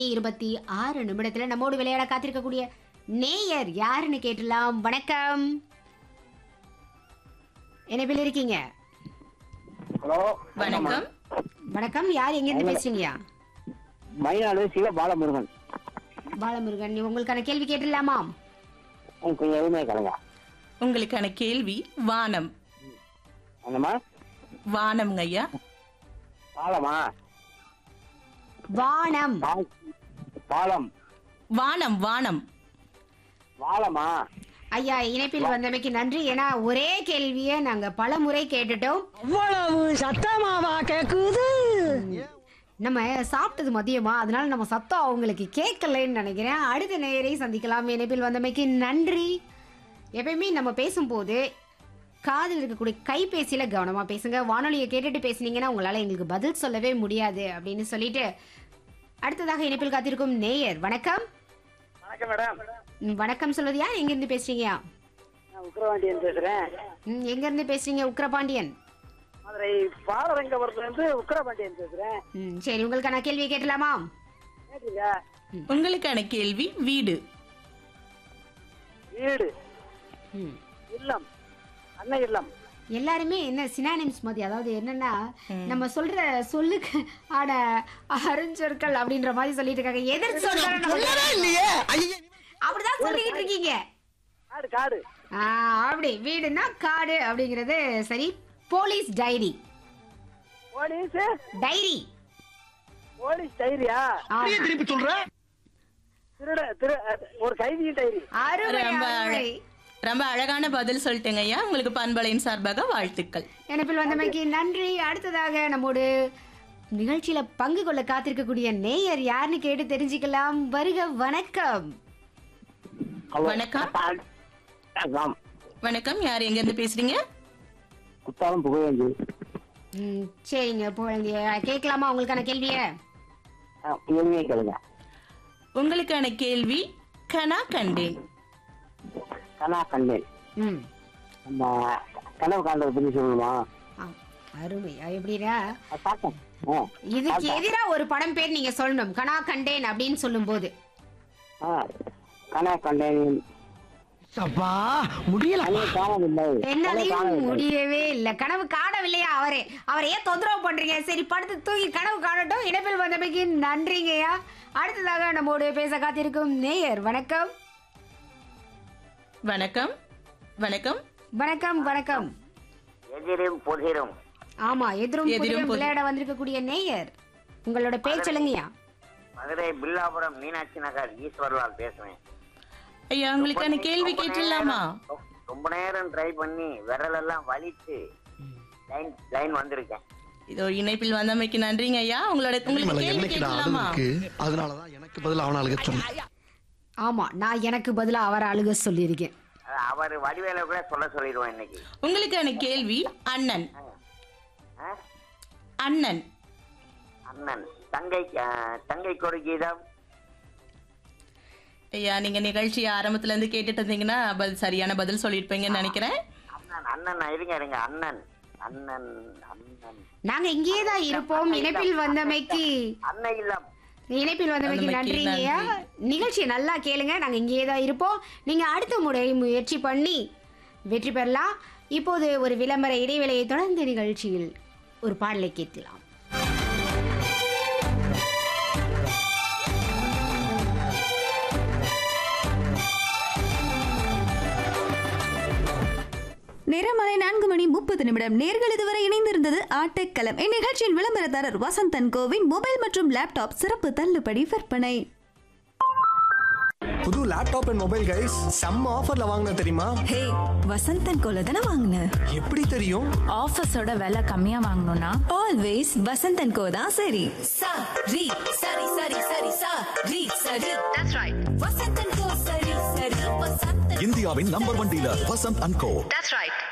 இருபத்தி ஆறு நிமிடத்துல நம்மோடு விளையாட காத்திருக்கக்கூடிய நேயர் யாருன்னு கேட்டலாம் வணக்கம் இணைப்பில் இருக்கீங்க ஹலோ வணக்கம் வணக்கம் யார் எங்கிருந்து பேசுறீங்கயா மயிலாடு சிவ பாலமுருகன் பாலமுருகன் உங்களுக்கான கேள்வி கேட்டுடலாமா கொஞ்சம் எளிமையாக கலங்க உங்களுக்கான கேள்வி வானம் என்னம்மா வானம்ங்க ஐயா பாலமா வானம் பால் பாலம் வானம் வானம் வாழமா ஐயா இணைப்பில் வந்தமைக்கு நன்றி ஏன்னா ஒரே கேள்வியை நாங்க பல முறை கேட்டுட்டோம் அவ்வளவு சத்தமாவா கேக்குது நம்ம சாப்பிட்டது மதியமா அதனால நம்ம சத்தம் அவங்களுக்கு கேட்கலன்னு நினைக்கிறேன் அடுத்த நேயரை சந்திக்கலாம் இணைப்பில் வந்தமைக்கு நன்றி எப்பயுமே நம்ம பேசும்போது காதில் இருக்கக்கூடிய கைபேசியில கவனமா பேசுங்க வானொலியை கேட்டுட்டு பேசுனீங்கன்னா உங்களால எங்களுக்கு பதில் சொல்லவே முடியாது அப்படின்னு சொல்லிட்டு அடுத்ததாக இணைப்பில் காத்திருக்கும் நேயர் வணக்கம் வணக்கம் மேடம் ம், வணக்கம் சொல்வது யார் எங்கிருந்து பேசுறீங்க நான் உக்கரவாண்டியன் பேசுறேன் ம், எங்கிருந்து பேசுறீங்க உக்ரபாண்டியன் மதுரை பாலரங்கபுரத்துல இருந்து உக்கரபாண்டியன் பேசுறேன் ம், சரி உங்களுக்கான கேள்வியை கேட்டலாமா கேட்டுங்க உங்களுக்கான கேள்வி வீடு வீடு ம். இல்லம் அன்னை இல்லம் எல்லாருமே என்ன சினானிம்ஸ் மாதிரி அதாவது என்னன்னா நம்ம சொல்ற சொல்லுக்கு ஆன அருஞ்சொற்கள் அப்படின்ற மாதிரி சொல்லிட்டு இருக்காங்க எதிர் சொல்றோம் இல்லையே அப்படிதான் சொல்லிக்கிட்டு இருக்கீங்க காடு காடு ஆ, அப்படி வீடுனா காடு அப்படிங்கிறது சரி police diary police diary police டைரியா திருப்பி சொல்ற திருட திரு ஒரு கைதியின் டைரி அருமை ரொம்ப அருமை அழ- ரொம்ப அழகான பதில் சொல்லிட்டேங்க ஐயா உங்களுக்கு பண்பலையின் சார்பாக வாழ்த்துக்கள் எனப்பில் வந்தமைக்கு நன்றி அடுத்ததாக நம்மோடு நிகழ்ச்சியில பங்கு கொள்ள காத்திருக்கக்கூடிய நேயர் யாருன்னு கேட்டு தெரிஞ்சுக்கலாம் வருக வணக்கம் வணக்கம் வணக்கம் வணக்கம் யார் எங்க இருந்து பேசுறீங்க குத்தாலம் புகழேந்தி ம், சரிங்க புகழ்ந்திய கேட்கலாமா உங்களுக்கான கேள்வியை எளிமையாக கேளுங்க உங்களுக்கான கேள்வி கனா கண்டேன் கனா கண்டேன் ம் நம்ம கனவு காண்டதை பத்தி சொல்லணுமா ஆ, அருமை அது எப்படின்னா அது பார்த்தேன் ஆ இதுக்கு எதிரா ஒரு படம் பேர் நீங்க சொல்லணும் கனா கண்டேன் அப்படின்னு சொல்லும்போது ஆ கனா கண்டேன் அப்பா முடியல கனவு காணவில்லை கனவு என்னாலையும் காணவில்லை முடியவே இல்ல கனவு காணவில்லையா அவரே அவரை ஏன் தொந்தரவு பண்றீங்க சரி படுத்து தூங்கி கனவு காணட்டும் இடைப்பில் வந்தமைக்கு நன்றிங்கய்யா அடுத்ததாக நம்மோடு பேச காத்திருக்கும் நேயர் வணக்கம் வணக்கம் வணக்கம் வணக்கம் வணக்கம் எதிரும் புதிரும் ஆமா எதிரும் எதிரும் புதிரும் புதிரும். விளையாட வந்திருக்கக்கூடிய நேயர் உங்களோட பேர் சொல்லுங்கய்யா மதுரை பில்லாபுரம் மீனாட்சி நகர் ஈஸ்வர்லால் பேசுவேன் ஐயா உங்களுக்கான கேள்வி ரொம்ப கேட்டுடலாமா நேரம், ரொம்ப நேரம் ட்ரை பண்ணி விரல் எல்லாம் வலிச்சு லைன் லைன் வந்திருக்கேன் இதோ இணைப்பில் வந்தமைக்கு நன்றிங்க ஐயா உங்களோட உங்களுக்கு மேல கேள்வி என்னைக்கு நான் கேட்கலாமா அழுகு இருக்கு அதனாலதான் எனக்கு பதில் அவன அழுக சொன்னேன் ஆமா நான் எனக்கு பதிலா அவரை அழுக சொல்லியிருக்கேன் அது அவர் வடிவேல கூட சொல்ல சொல்லிடுவோம் இன்னைக்கு உங்களுக்கான கேள்வி அண்ணன் ஆ? அண்ணன் அண்ணன் தங்கை ஆ, தங்கைக்கு ஒரு கீதம் ஐயா நீங்க நிகழ்ச்சி ஆரம்பத்துல இருந்து கேட்டுட்டு இருந்தீங்கன்னா பதில் சரியான பதில் சொல்லியிருப்பீங்கன்னு நினைக்கிறேன் அண்ணன் அண்ணன் இருங்க இருங்க அண்ணன் அண்ணன் அண்ணன் நாங்க இங்கேயே தான் இருப்போம் இணைப்பில் வந்தமைக்கு அன்னை இல்லம் இணைப்பில் வந்தமைக்கு வந்தமைக்கு நன்றிங்கய்யா நிகழ்ச்சியை நல்லா கேளுங்க நாங்க இங்கேயே தான் இருப்போம் நீங்க அடுத்த முறை முயற்சி பண்ணி வெற்றி பெறலாம் இப்போது ஒரு விளம்பர இடைவேளையை தொடர்ந்து நிகழ்ச்சியில் ஒரு பாடலை கேட்கலாம் நிறமலை நான்கு மணி முப்பது நிமிடம் நேர்கள் இதுவரை இணைந்திருந்தது ஆட்டக்களம் இந்நிகழ்ச்சியின் விளம்பரதாரர் வசந்தன் கோவின் மொபைல் மற்றும் லேப்டாப் சிறப்பு தள்ளுபடி விற்பனை புது லேப்டாப் அண்ட் மொபைல் கைஸ் செம்ம ஆஃபர்ல வாங்கின தெரியுமா ஹே வசந்தன் கோல தானே வாங்கின எப்படி தெரியும் ஆஃபர்ஸோட விலை கம்மியா வாங்கணும்னா ஆல்வேஸ் வசந்தன் கோ தான் சரி சா ரி சரி சரி சரி சா ரி சரி தட்ஸ் ரைட் வசந்தன் கோ சரி சரி வசந்தன் இந்தியாவின் number one dealer Vasanth and co that's right